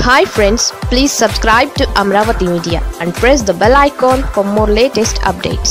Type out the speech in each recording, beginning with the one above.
hi friends please subscribe to Amaravati media and press the bell icon for more latest updates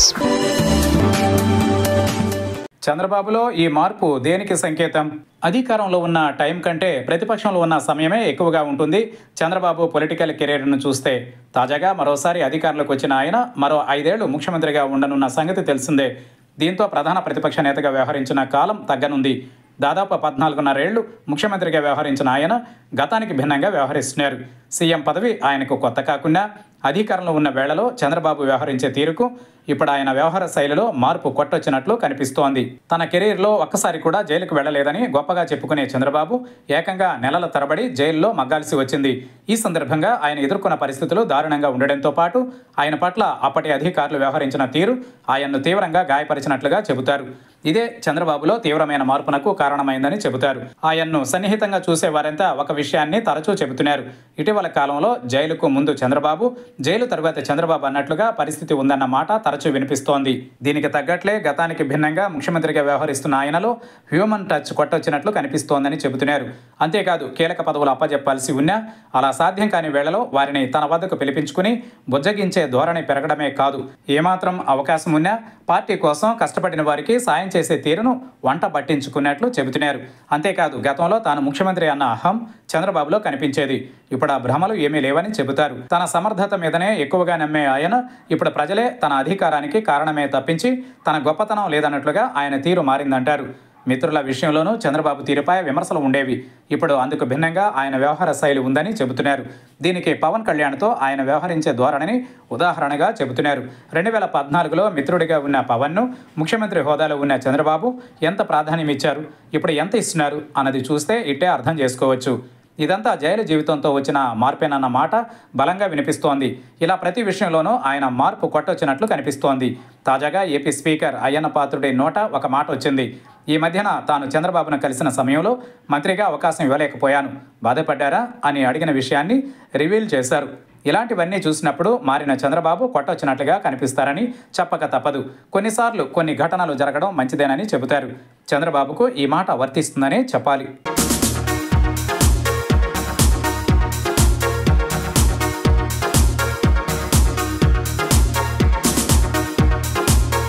చంద్రబాబులో ఈ మార్పు దేనికి సంకేతం అధికారంలో ఉన్న టైం కంటే ప్రతిపక్షంలో ఉన్న సమయమే ఎక్కువగా ఉంటుంది చంద్రబాబు పొలిటికల్ కెరీర్ను చూస్తే తాజాగా మరోసారి అధికారంలోకి వచ్చిన ఆయన మరో ఐదేళ్లు ముఖ్యమంత్రిగా ఉండనున్న సంగతి తెలిసిందే దీంతో ప్రధాన ప్రతిపక్ష నేతగా వ్యవహరించిన కాలం తగ్గనుంది దాదాపు పద్నాలుగున్నరేళ్లు ముఖ్యమంత్రిగా వ్యవహరించిన ఆయన గతానికి భిన్నంగా వ్యవహరిస్తున్నారు సీఎం పదవి ఆయనకు కొత్త కాకుండా అధికారంలో ఉన్న వేళలో చంద్రబాబు వ్యవహరించే తీరుకు ఇప్పుడు ఆయన వ్యవహార శైలిలో మార్పు కొట్టొచ్చినట్లు కనిపిస్తోంది తన కెరీర్లో ఒక్కసారి కూడా జైలుకు వెళ్లలేదని గొప్పగా చెప్పుకునే చంద్రబాబు ఏకంగా నెలల తరబడి జైల్లో మగ్గాల్సి వచ్చింది ఈ సందర్భంగా ఆయన ఎదుర్కొన్న పరిస్థితులు దారుణంగా ఉండడంతో పాటు ఆయన పట్ల అప్పటి అధికారులు వ్యవహరించిన తీరు ఆయన్ను తీవ్రంగా గాయపరిచినట్లుగా చెబుతారు ఇదే చంద్రబాబులో తీవ్రమైన మార్పునకు కారణమైందని చెబుతారు ఆయన్ను సన్నిహితంగా చూసే వారంతా ఒక విషయాన్ని తరచూ చెబుతున్నారు ఇటీవల కాలంలో జైలుకు ముందు చంద్రబాబు జైలు తరువాత చంద్రబాబు అన్నట్లుగా పరిస్థితి ఉందన్న మాట తరచూ వినిపిస్తోంది దీనికి తగ్గట్లే గతానికి భిన్నంగా ముఖ్యమంత్రిగా వ్యవహరిస్తున్న ఆయనలో హ్యూమన్ టచ్ కొట్టొచ్చినట్లు కనిపిస్తోందని చెబుతున్నారు అంతేకాదు కీలక పదవులు అప్పజెప్పాల్సి ఉన్నా అలా సాధ్యం కాని వేళలో వారిని తన వద్దకు పిలిపించుకుని బుజ్జగించే ధోరణి పెరగడమే కాదు ఏమాత్రం అవకాశం ఉన్నా పార్టీ కోసం కష్టపడిన వారికి సాయం చేసే తీరును వంట పట్టించుకున్నట్లు చెబుతున్నారు అంతేకాదు గతంలో తాను ముఖ్యమంత్రి అన్న అహం చంద్రబాబులో కనిపించేది ఇప్పుడు ఆ భ్రమలు ఏమీ లేవని చెబుతారు తన సమర్థత మీదనే ఎక్కువగా నమ్మే ఆయన ఇప్పుడు ప్రజలే తన అధికారానికి కారణమే తప్పించి తన గొప్పతనం లేదన్నట్లుగా ఆయన తీరు మారిందంటారు మిత్రుల విషయంలోనూ చంద్రబాబు తీరుపై విమర్శలు ఉండేవి ఇప్పుడు అందుకు భిన్నంగా ఆయన వ్యవహార శైలి ఉందని చెబుతున్నారు దీనికి పవన్ కళ్యాణ్తో ఆయన వ్యవహరించే ధోరణిని ఉదాహరణగా చెబుతున్నారు రెండు వేల పద్నాలుగులో మిత్రుడిగా ఉన్న పవన్ను ముఖ్యమంత్రి హోదాలో ఉన్న చంద్రబాబు ఎంత ప్రాధాన్యం ఇచ్చారు ఇప్పుడు ఎంత ఇస్తున్నారు అన్నది చూస్తే ఇట్టే అర్థం చేసుకోవచ్చు ఇదంతా జైలు జీవితంతో వచ్చిన మార్పేనన్న మాట బలంగా వినిపిస్తోంది ఇలా ప్రతి విషయంలోనూ ఆయన మార్పు కొట్టొచ్చినట్లు కనిపిస్తోంది తాజాగా ఏపీ స్పీకర్ అయ్యన్న పాత్రుడి నోట ఒక మాట వచ్చింది ఈ మధ్యన తాను చంద్రబాబును కలిసిన సమయంలో మంత్రిగా అవకాశం ఇవ్వలేకపోయాను బాధపడ్డారా అని అడిగిన విషయాన్ని రివీల్ చేశారు ఇలాంటివన్నీ చూసినప్పుడు మారిన చంద్రబాబు కొట్టొచ్చినట్లుగా కనిపిస్తారని చెప్పక తప్పదు కొన్నిసార్లు కొన్ని ఘటనలు జరగడం మంచిదేనని చెబుతారు చంద్రబాబుకు ఈ మాట వర్తిస్తుందనే చెప్పాలి